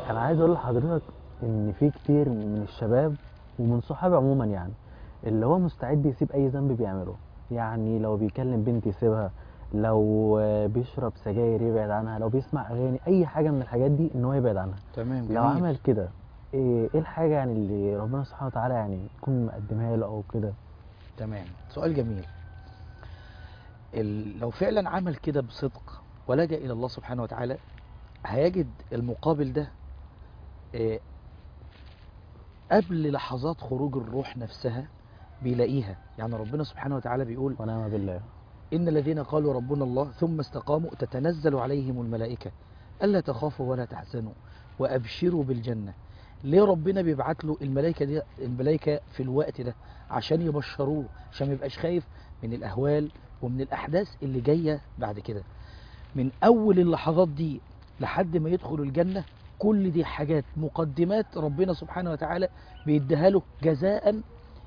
انا عايز اقول لحضرتك ان في كتير من الشباب ومن صحابي عموما يعني اللي هو مستعد يسيب اي ذنب بيعمله يعني لو بيكلم بنت يسيبها لو آه، بيشرب سجاير يبعد عنها لو بيسمع اغاني اي حاجه من الحاجات دي ان هو يبعد عنها تمام لو عمل كده ايه إيه الحاجه يعني اللي ربنا سبحانه وتعالى يعني يكون مقدمها له او كده تمام سؤال جميل ال- لو فعلا عمل كده بصدق ولجأ إلى الله سبحانه وتعالى هيجد المقابل ده آه، قبل لحظات خروج الروح نفسها بيلاقيها يعني ربنا سبحانه وتعالى بيقول ونعم بالله إن الذين قالوا ربنا الله ثم استقاموا تتنزل عليهم الملائكة ألا تخافوا ولا تحزنوا وأبشروا بالجنة ليه ربنا بيبعت له الملائكة دي الملائكة في الوقت ده عشان يبشروه عشان ما يبقاش خايف من الأهوال ومن الأحداث اللي جاية بعد كده من أول اللحظات دي لحد ما يدخل الجنة كل دي حاجات مقدمات ربنا سبحانه وتعالى بيديها له جزاء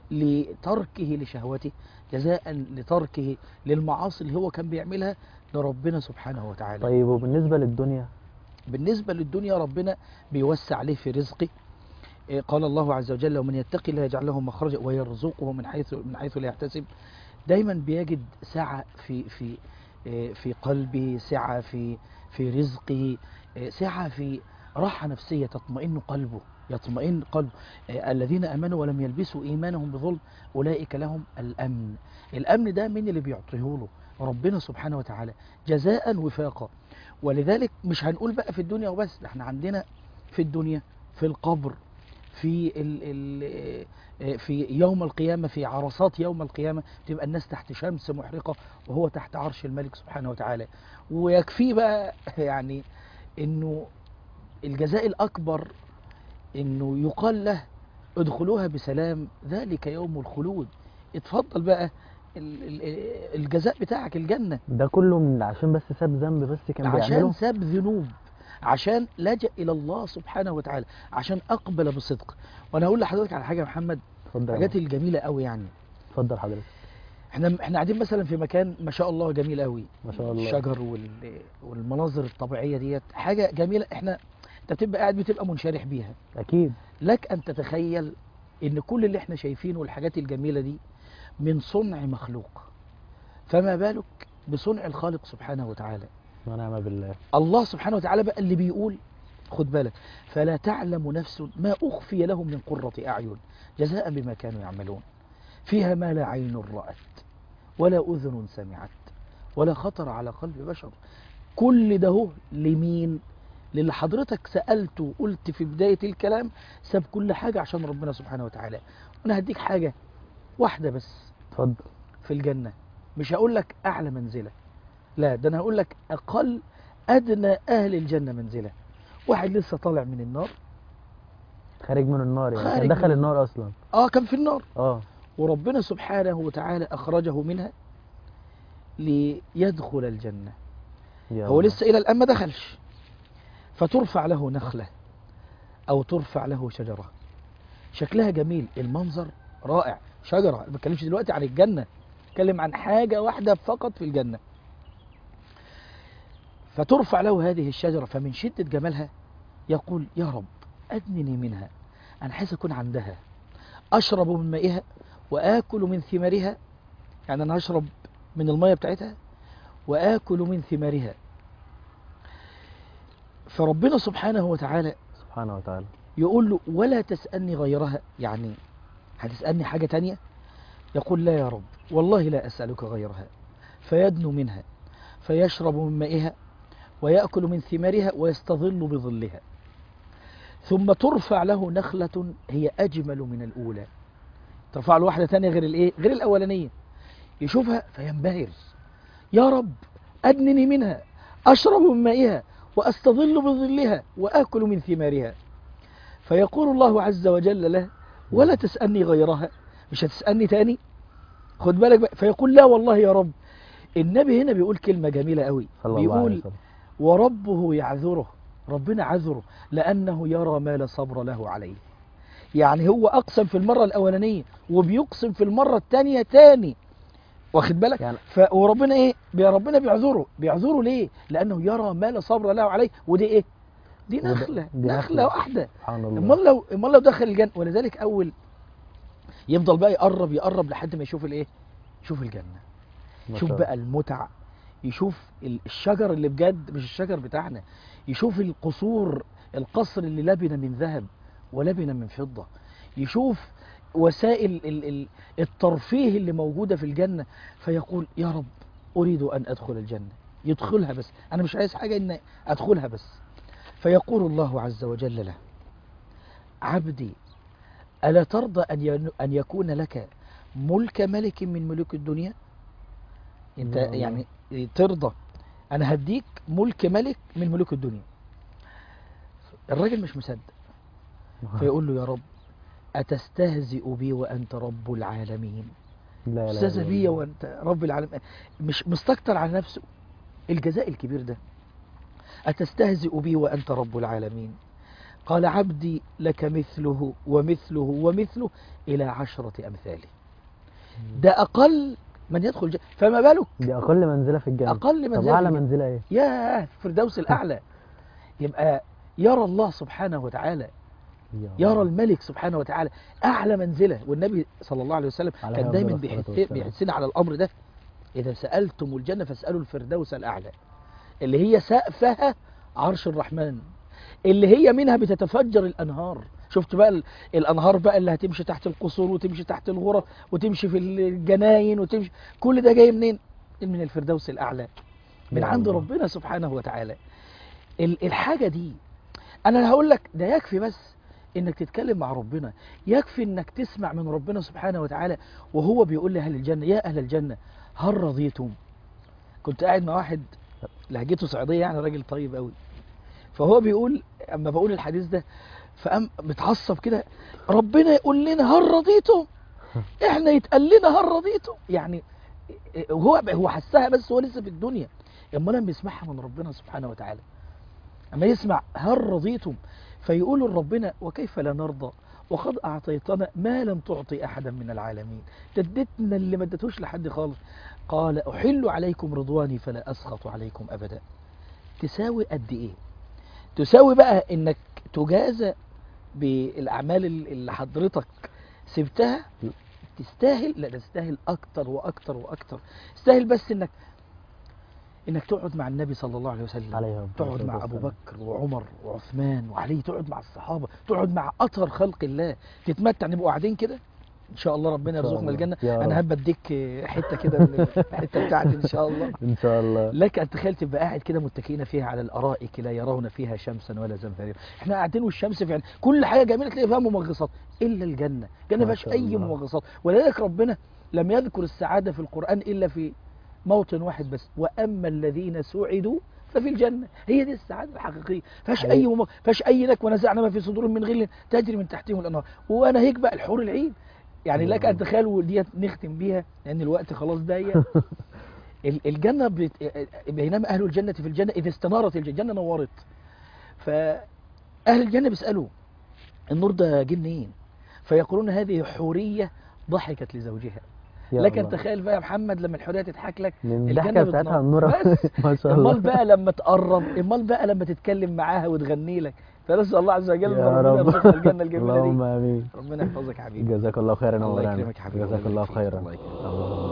لتركه لشهوته جزاء لتركه للمعاصي اللي هو كان بيعملها لربنا سبحانه وتعالى طيب وبالنسبه للدنيا بالنسبة للدنيا ربنا بيوسع عليه في رزقه إيه، قال الله عز وجل ومن يتقي الله يجعل له مخرجا ويرزقه من حيث من حيث لا يحتسب دايما بيجد سعة في في إيه، في قلبه سعة في في رزقه إيه، سعة في راحة نفسية تطمئن قلبه يطمئن قلبه إيه، الذين امنوا ولم يلبسوا ايمانهم بظلم اولئك لهم الامن الامن ده مين اللي بيعطيه له ربنا سبحانه وتعالى جزاء وفاقا ولذلك مش هنقول بقى في الدنيا وبس ده احنا عندنا في الدنيا في القبر في ال ال في يوم القيامة في عرصات يوم القيامة تبقى الناس تحت شمس محرقة وهو تحت عرش الملك سبحانه وتعالى ويكفي بقى يعني انه الجزاء الأكبر انه يقال له ادخلوها بسلام ذلك يوم الخلود اتفضل بقى ال- ال- الجزاء بتاعك الجنة ده كله من عشان بس ساب ذنب بس كان عشان بيعمله ساب ذنوب عشان لجأ إلى الله سبحانه وتعالى عشان أقبل بصدق وأنا هقول لحضرتك على حاجة يا محمد اتفضل يا الحاجات محمد. الجميلة قوي يعني اتفضل حضرتك احنا احنا قاعدين مثلا في مكان ما شاء الله جميل قوي ما شاء الله. الشجر وال... والمناظر الطبيعية ديت حاجة جميلة احنا انت بتبقى قاعد بتبقى منشرح بيها اكيد لك أن تتخيل إن كل اللي احنا شايفينه والحاجات الجميلة دي من صنع مخلوق فما بالك بصنع الخالق سبحانه وتعالى ونعم بالله الله سبحانه وتعالى بقى اللي بيقول خد بالك فلا تعلم نفس ما أخفي لهم من قرة أعين جزاء بما كانوا يعملون فيها ما لا عين رأت ولا أذن سمعت ولا خطر على قلب بشر كل ده هو لمين للي حضرتك سألته وقلت في بداية الكلام ساب كل حاجة عشان ربنا سبحانه وتعالى وأنا هديك حاجة واحدة بس اتفضل في الجنة مش هقول لك أعلى منزلة لا ده أنا هقول لك أقل أدنى أهل الجنة منزلة واحد لسه طالع من النار خارج من النار يعني خارج كان دخل من- النار اصلا آه كان في النار اه وربنا سبحانه وتعالى أخرجه منها ليدخل الجنة يا هو الله. لسه إلى الآن ما دخلش فترفع له نخلة أو ترفع له شجرة شكلها جميل المنظر رائع شجرة ما بتكلمش دلوقتي عن الجنة بتكلم عن حاجة واحدة فقط في الجنة فترفع له هذه الشجرة فمن شدة جمالها يقول يا رب أدنني منها أنا حاسس أكون عندها أشرب من مائها وآكل من ثمارها يعني أنا هشرب من المية بتاعتها وآكل من ثمارها فربنا سبحانه وتعالى سبحانه وتعالى يقول له ولا تسألني غيرها يعني هتسألني حاجة تانية يقول لا يا رب والله لا أسألك غيرها فيدنو منها فيشرب من مائها ويأكل من ثمارها ويستظل بظلها ثم ترفع له نخلة هي أجمل من الأولى ترفع له واحدة تانية غير الإيه؟ غير الأولانية يشوفها فينبهر يا رب أدنني منها أشرب من مائها وأستظل بظلها وآكل من ثمارها فيقول الله عز وجل له ولا تسألني غيرها مش هتسألني تاني خد بالك بقى فيقول لا والله يا رب النبي هنا بيقول كلمة جميلة قوي صلى الله عليه بيقول وسلم وربه يعذره ربنا عذره لأنه يرى ما لا صبر له عليه يعني هو أقسم في المرة الأولانية وبيقسم في المرة الثانية تاني واخد بالك يعني ف... وربنا ايه بي- ربنا بيعذره بيعذره ليه لانه يرى ما لا صبر له عليه ودي ايه دي وده- نخله دي نخله نخلة. واحده سبحان الله امال لو امال لو دخل الجنه ولذلك اول يفضل بقى يقرب يقرب لحد ما يشوف الايه يشوف الجنه ما شوف شاء بقى المتع يشوف ال- الشجر اللي بجد مش الشجر بتاعنا يشوف القصور القصر اللي لبن من ذهب ولبن من فضة يشوف وسائل ال- ال- الترفيه اللي موجودة في الجنة فيقول يا رب أريد أن أدخل الجنة يدخلها بس أنا مش عايز حاجة إن أدخلها بس فيقول الله عز وجل له عبدي ألا ترضى أن ين- أن يكون لك ملك ملك من ملوك الدنيا انت يا الله. يعني ترضى انا هديك ملك ملك من ملوك الدنيا الراجل مش مصدق الله. فيقول له يا رب أتستهزئ بي وأنت رب العالمين لا لا استهزأ بي وأنت رب العالمين مش مستكتر على نفسه الجزاء الكبير ده أتستهزئ بي وأنت رب العالمين قال عبدي لك مثله ومثله ومثله إلى عشرة أمثاله ده أقل من يدخل الجنة فما بالك دي اقل منزله في الجنه أقل طب منزلة اعلى في الجنة. منزله ايه ياه الفردوس الأعلى يبقى يرى الله سبحانه وتعالى يا يرى الله. الملك سبحانه وتعالى أعلى منزلة والنبي صلى الله عليه وسلم عليه كان أفضل دايما الصلاة بيحث- والسلام. بيحثنا على الأمر ده إذا سألتم الجنة فاسألوا الفردوس الأعلى اللي هي سقفها عرش الرحمن اللي هي منها بتتفجر الأنهار شفت بقى ال- الأنهار بقى اللي هتمشي تحت القصور وتمشي تحت الغرف وتمشي في الجناين وتمشي كل ده جاي منين من الفردوس الأعلى من يا عند الله. ربنا سبحانه وتعالى ال- الحاجة دي أنا هقول لك ده يكفي بس إنك تتكلم مع ربنا يكفي إنك تسمع من ربنا سبحانه وتعالى وهو بيقول لأهل الجنة يا أهل الجنة هل رضيتم كنت قاعد مع واحد لهجته صعيدية يعني راجل طيب قوي فهو بيقول اما بقول الحديث ده فقام متعصب كده ربنا يقول لنا هل رضيتم احنا يتقال لنا هل رضيتم يعني هو هو حسها بس هو لسه في الدنيا اما لما بيسمعها من ربنا سبحانه وتعالى اما يسمع هل رضيتم فيقول لربنا وكيف لا نرضى وقد اعطيتنا ما لم تعطي احدا من العالمين تدتنا اللي ما ادتوش لحد خالص قال احل عليكم رضواني فلا اسخط عليكم ابدا تساوي قد ايه تساوي بقى انك تجازى بالاعمال اللي حضرتك سبتها تستاهل لا ده تستاهل اكتر واكتر واكتر تستاهل بس انك انك تقعد مع النبي صلى الله عليه وسلم عليه أفضل تقعد الصلاة مع ابو والسلام. بكر وعمر وعثمان وعلي تقعد مع الصحابه تقعد مع اطهر خلق الله تتمتع نبقوا قاعدين كده ان شاء الله ربنا إن شاء يرزقنا الله. الجنه يا رب. انا هبقى اديك حته كده من الحته بتاعتي ان شاء الله ان شاء الله لك ان تخيل تبقى قاعد كده متكئين فيها على الارائك لا يرون فيها شمسا ولا زمهريرا احنا قاعدين والشمس في عين كل حاجه جميله تلاقي فيها ممغصات الا الجنه الجنه ما ما فيهاش شاء اي الله. ممغصات ولذلك ربنا لم يذكر السعاده في القران الا في موطن واحد بس واما الذين سعدوا ففي الجنه هي دي السعاده الحقيقيه ما فيهاش اي أيوة. مم... فيهاش اي نك ونزعنا ما في صدورهم من غل تجري من تحتهم الانهار وانا هيك بقى الحور العين يعني لك ان تخيل وديت نختم بيها لان الوقت خلاص ضيق ال- الجنة بت... بينما أهل الجنة في الجنة إذا استنارت الجنة الجنة نورت فأهل الجنة بيسألوا النور ده جه منين فيقولون هذه حورية ضحكت لزوجها يا لك الله. أن تخيل بقى يا محمد لما الحورية تضحك لك من الجنة الضحكه بتاعتها بتنور. النور بس ما شاء الله امال بقى لما تقرب امال بقى لما تتكلم معاها وتغني لك فنسأل الله عز وجل يا ربنا رب يرزقنا الجنة الجميلة اللهم دي امين ربنا يحفظك يا حبيبي جزاك الله خيرا الله مولانا يكرمك يا حبيبي جزاك الله الله يكرمك. خيرا الله يكرمك. اللهم